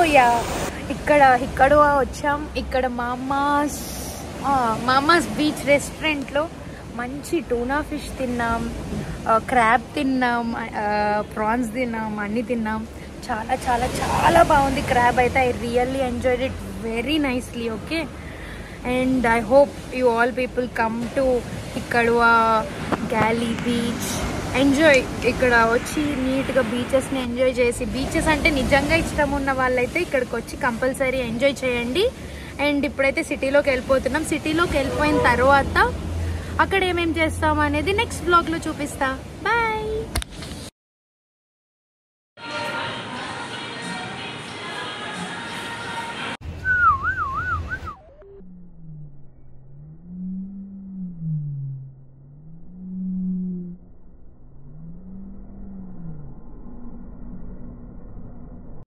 yeah ఇక్కడ ఇక్కడ వచ్చాం ఇక్కడ మామాస్ మామాస్ బీచ్ రెస్టారెంట్లో మంచి టూనా ఫిష్ తిన్నాం క్రాబ్ తిన్నాం ప్రాన్స్ తిన్నాం అన్ని తిన్నాం చాలా చాలా చాలా బాగుంది క్రాబ్ అయితే I really enjoyed it very nicely okay and I hope you all people come to ఇక్కడ గ్యాలీ బీచ్ ఎంజాయ్ ఇక్కడ వచ్చి నీట్గా బీచెస్ని ఎంజాయ్ చేసి బీచెస్ అంటే నిజంగా ఇష్టం ఉన్న వాళ్ళైతే ఇక్కడికి వచ్చి కంపల్సరీ ఎంజాయ్ చేయండి అండ్ ఇప్పుడైతే సిటీలోకి వెళ్ళిపోతున్నాం సిటీలోకి వెళ్ళిపోయిన తర్వాత అక్కడ ఏమేం చేస్తాం అనేది నెక్స్ట్ బ్లాగ్లో చూపిస్తా